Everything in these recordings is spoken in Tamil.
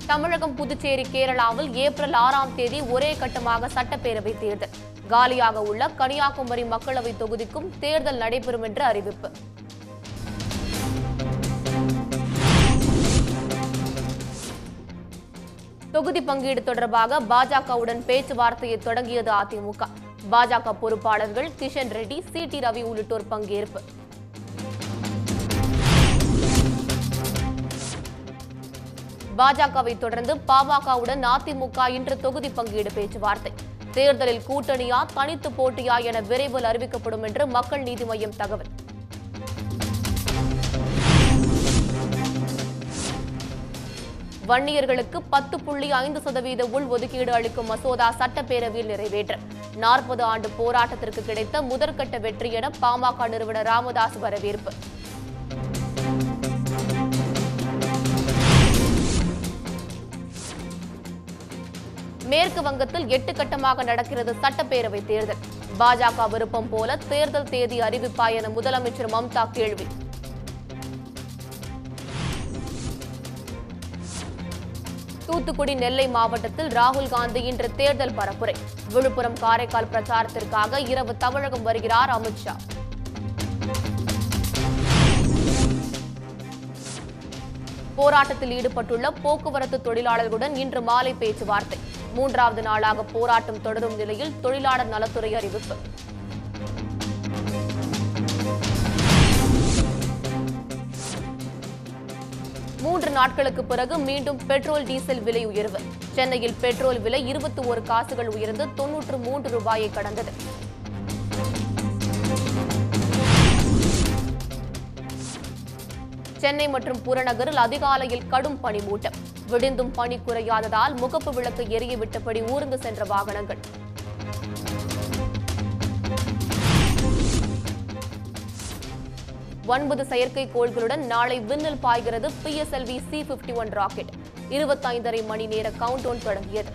தமிழகம் புதுச்சேரி கேரளாவில் ஏப்ரல் ஆறாம் தேதி ஒரே கட்டமாக சட்டப்பேரவை தேர்தல் காலியாக உள்ள கன்னியாகுமரி மக்களவை தொகுதிக்கும் தேர்தல் நடைபெறும் என்று அறிவிப்பு தொகுதி பங்கீடு தொடர்பாக பாஜகவுடன் பேச்சுவார்த்தையை தொடங்கியது அதிமுக பாஜக பொறுப்பாளர்கள் கிஷன் ரெட்டி சி டி ரவி உள்ளிட்டோர் பங்கேற்பு பாஜகவை தொடர்ந்து பாமகவுடன் அதிமுக இன்று தொகுதி பங்கீடு பேச்சுவார்த்தை தேர்தலில் கூட்டணியா தனித்து போட்டியா என விரைவில் அறிவிக்கப்படும் என்று மக்கள் நீதி மய்யம் தகவல் வன்னியர்களுக்கு பத்து புள்ளி ஐந்து சதவீத உள்ஒதுக்கீடு அளிக்கும் மசோதா சட்டப்பேரவையில் நிறைவேற்றம் நாற்பது ஆண்டு போராட்டத்திற்கு கிடைத்த முதற்கட்ட வெற்றி என பாமக நிறுவனர் ராமதாஸ் வரவேற்பு மேற்கு வங்கத்தில் எட்டு கட்டமாக நடக்கிறது சட்டப்பேரவை தேர்தல் பாஜக விருப்பம் போல தேர்தல் தேதி அறிவிப்பா என முதலமைச்சர் மம்தா கேள்வி தூத்துக்குடி நெல்லை மாவட்டத்தில் ராகுல் காந்தி இன்று தேர்தல் பரப்புரை விழுப்புரம் காரைக்கால் பிரச்சாரத்திற்காக இரவு தமிழகம் வருகிறார் அமித்ஷா போராட்டத்தில் ஈடுபட்டுள்ள போக்குவரத்து தொழிலாளர்களுடன் இன்று மாலை பேச்சுவார்த்தை மூன்றாவது நாளாக போராட்டம் தொடரும் நிலையில் தொழிலாளர் நலத்துறை அறிவிப்பு மூன்று நாட்களுக்கு பிறகு மீண்டும் பெட்ரோல் டீசல் விலை உயர்வு சென்னையில் பெட்ரோல் விலை இருபத்தி ஒரு காசுகள் உயர்ந்து தொன்னூற்று மூன்று ரூபாயை கடந்தது சென்னை மற்றும் புறநகரில் அதிகாலையில் கடும் பனிமூட்டம் விடிந்தும் பனி குறையாததால் முகப்பு விளக்கு எரிய விட்டபடி ஊர்ந்து சென்ற வாகனங்கள் ஒன்பது செயற்கைக்கோள்களுடன் நாளை விண்ணில் பாய்கிறது PSLV C fifty one rocket இருபத்தைந்தரை மணி நேர கவுண்டவுன் தொடங்கியது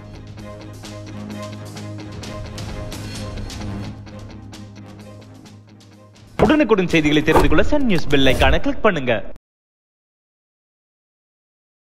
உடனுக்குடன் செய்திகளை தெரிந்து கொள்ள சன் நியூஸ் பெல் ஐகானை கிளிக் பண்ணுங்க